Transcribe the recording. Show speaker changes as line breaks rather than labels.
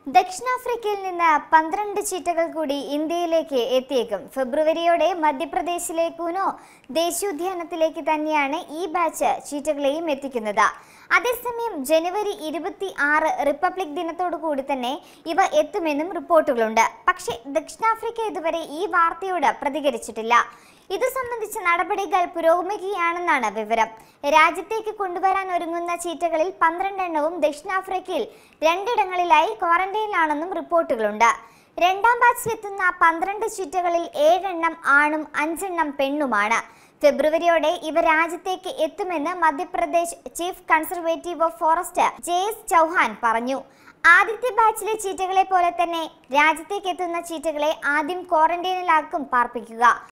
ദക്ഷിണാഫ്രിക്കയിൽ നിന്ന് പന്ത്രണ്ട് ചീറ്റകൾ കൂടി ഇന്ത്യയിലേക്ക് എത്തിയേക്കും ഫെബ്രുവരിയോടെ മധ്യപ്രദേശിലെ കുനോ ദേശീയോദ്യാനത്തിലേക്ക് തന്നെയാണ് ഈ ബാച്ച് ചീറ്റകളെയും എത്തിക്കുന്നത് അതേസമയം ജനുവരി ഇരുപത്തി ആറ് റിപ്പബ്ലിക് ദിനത്തോടു കൂടി തന്നെ ഇവ എത്തുമെന്നും റിപ്പോർട്ടുകളുണ്ട് പക്ഷേ ദക്ഷിണാഫ്രിക്ക ഇതുവരെ ഈ വാർത്തയോട് പ്രതികരിച്ചിട്ടില്ല ഇത് സംബന്ധിച്ച നടപടികൾ പുരോഗമിക്കുകയാണെന്നാണ് വിവരം രാജ്യത്തേക്ക് കൊണ്ടുവരാൻ ഒരുങ്ങുന്ന ചീറ്റകളിൽ പന്ത്രണ്ടെണ്ണവും ദക്ഷിണാഫ്രിക്കയിൽ രണ്ടിടങ്ങളിലായി ക്വാറന്റൈനിലാണെന്നും റിപ്പോർട്ടുകളുണ്ട് രണ്ടാം ബാച്ചിലെത്തുന്ന പന്ത്രണ്ട് ചീറ്റകളിൽ ഏഴെണ്ണം ആണും അഞ്ചെണ്ണം പെണ്ണുമാണ് ഫെബ്രുവരിയോടെ ഇവ രാജ്യത്തേക്ക് എത്തുമെന്ന് Madhya Pradesh chief conservative of forest J S Chauhan പറഞ്ഞു ആദ്യത്തെ ബാച്ചിലെ ചീറ്റകളെ പോലെ തന്നെ രാജ്യത്തേക്ക് എത്തുന്ന ചീറ്റകളെ ആദ്യം ക്വാറന്റൈനിലാക്കും പാർപ്പിക്കുക